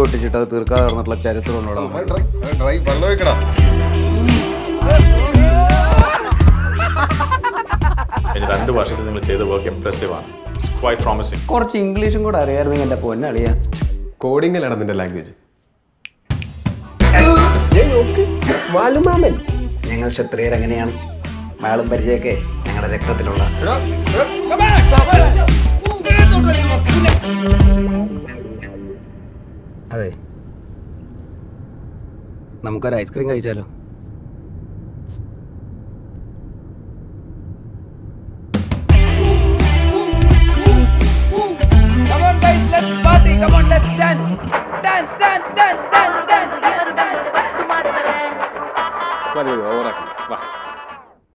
ഒട്ടിച്ചിട്ട് അത് തീർക്കാതെ നടന്നിട്ടുള്ള ചരിത്രം ഉണ്ടോ ഡ്രൈ വെള്ളം വെക്കടാ കഴിഞ്ഞ രണ്ട് വർഷത്തിൽ നിങ്ങൾ ചെയ്ത വർക്ക് ഇംപ്രസീവ് ആണ് ഇറ്റ്സ് ക്വൈറ്റ് പ്രോമിസിങ് കുറച്ച് ഇംഗ്ലീഷും കൂടെ അറിയാമായിരുന്നെങ്കിൽ എൻ്റെ പൊന്നളിയാ കോഡിങ്ങിലാണ് നിന്റെ ലാംഗ്വേജ് ഞങ്ങൾ ക്ഷത്രിയർ എങ്ങനെയാണ് മയാളും പരിചയമൊക്കെ ഞങ്ങളുടെ രക്തത്തിലുള്ള അതെ നമുക്കൊരു ഐസ്ക്രീം കഴിച്ചാലോ Come on, guys, let's party. Come on, let's dance. Dance, dance, dance, dance, dance, dance, dance, dance. മതി മതി ഓവറാക്കണം വാ